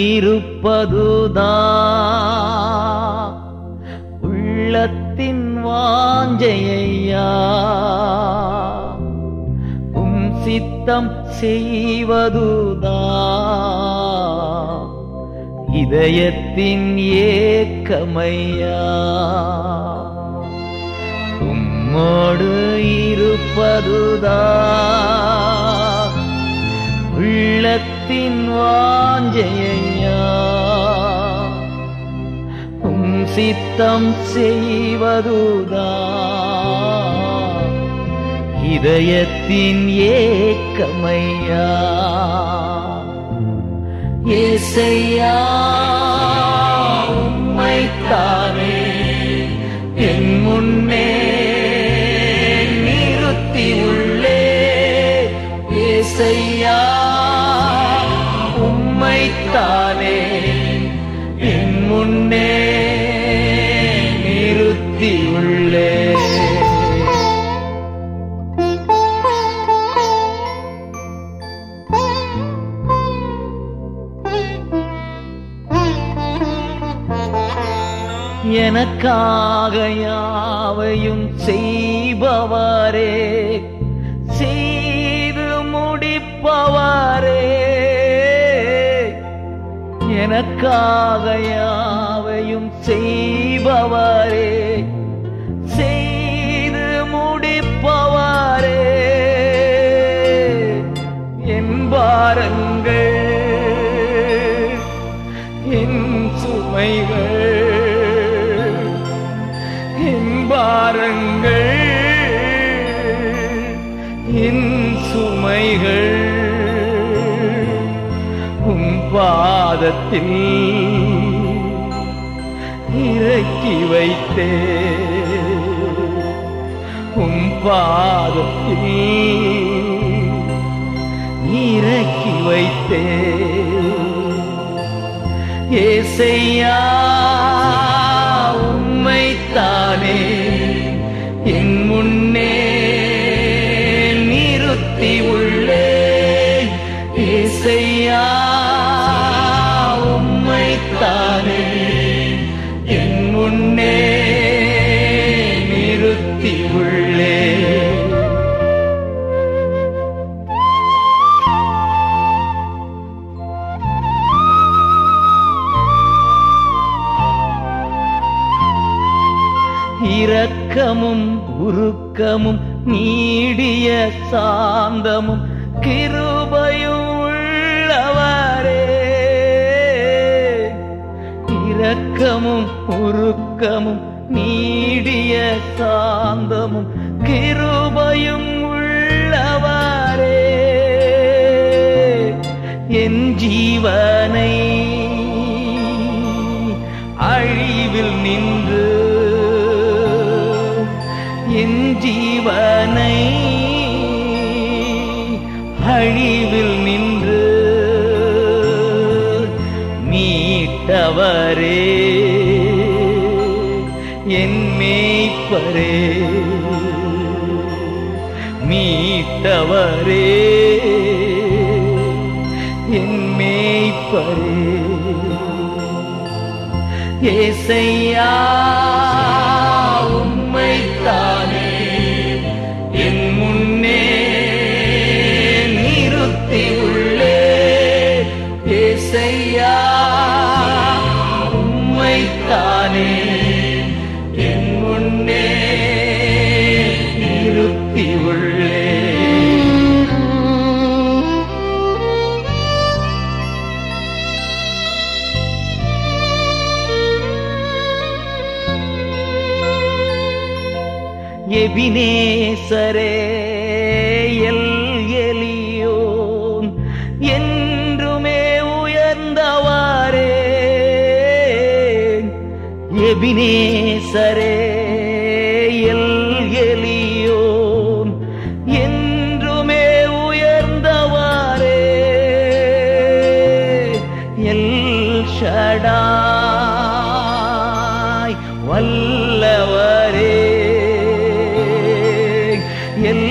இருப்பதுதான் உள்ளத்தின் வாஞ்சையா உம் சித்தம் செய்வதுதான் இதயத்தின் ஏக்கமையா உம்மோடு இருப்பதுதான் உள்ளத்தின் வாஞ்சையா உம் சித்தம் செய்வதுதான் இதயத்தின் ஏக்கமையா ஏசையா உம்மைத்தானே என் முன்னே நிறுத்தி உள்ளே ஏசையா உம்மைத்தானே என் முன்னே நிறுத்தி உள்ளே எனக்காக யாவையும் செய்பவரே செய்து முடிப்பவரே எனக்காக யாவையும் செய்பவரே செய்து முடிப்பவரே என் பாரங்கள் என் சுமைகள் என் பாரங்கள் என் சுமைகள் உம் பாதத்தில் இறக்கி வைத்தே உம் பாதத்தில் இறக்கி வைத்தே ஏசையா உம்மைத்தானே என் முன்னே நிறுத்தி உள்ளே ஏசையா உம்மைத்தானே என் முன்னே நிறுத்தி உள்ளே இரக்கமும் உருக்கமும் நீடிய சாந்தமும் கிருபையும் உள்ளவரே இரக்கமும் உருக்கமும் நீடிய சாந்தமும் கிருபையும் உள்ளவரே என் ஜீவனை அழிவில் நின்று என் ஜீவனை அழிவில் நின்று மீட்டவரே என் மேய்ப்பரே மீட்டவரே என் மேய்ப்பரே ஏசையா உம்மைத்தானே என் முன்னே நிறுத்தி உள்ளே ஏசையா உம்மைத்தானே என் முன்னே நிறுத்தி உள்ளே எபினேசரே எல் எலியோன் என்றுமே உயர்ந்தவாரே எபினேசரே எல் எலியோன் என்றுமே உயர்ந்தவாரே எல் ஷடாய் வல்லவரே எல்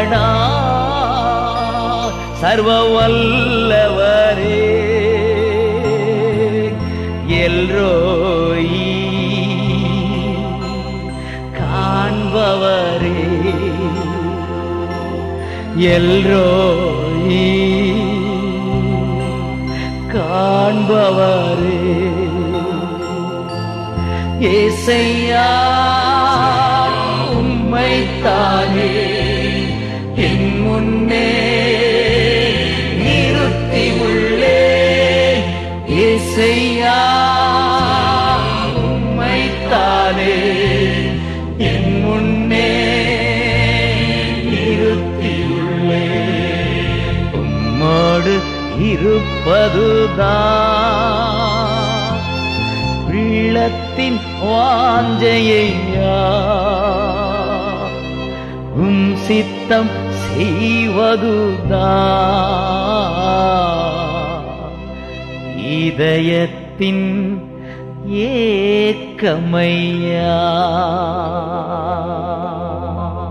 ஷடாய் சர்வ வல்லவரே எல்ரோயி காண்பவரே எல்ரோயி காண்பவரே ஏசையா உம்மைத்தானே என் முன்னே நிறுத்தி உள்ளே ஏசையா உம்மைத்தானே என் முன்னே நிறுத்தி உள்ளே உம்மோடு இருப்பதுதான் உள்ளத்தின் வாஞ்சையா உம் சித்தம் செய்வதுதான் இதயத்தின் ஏக்கமையா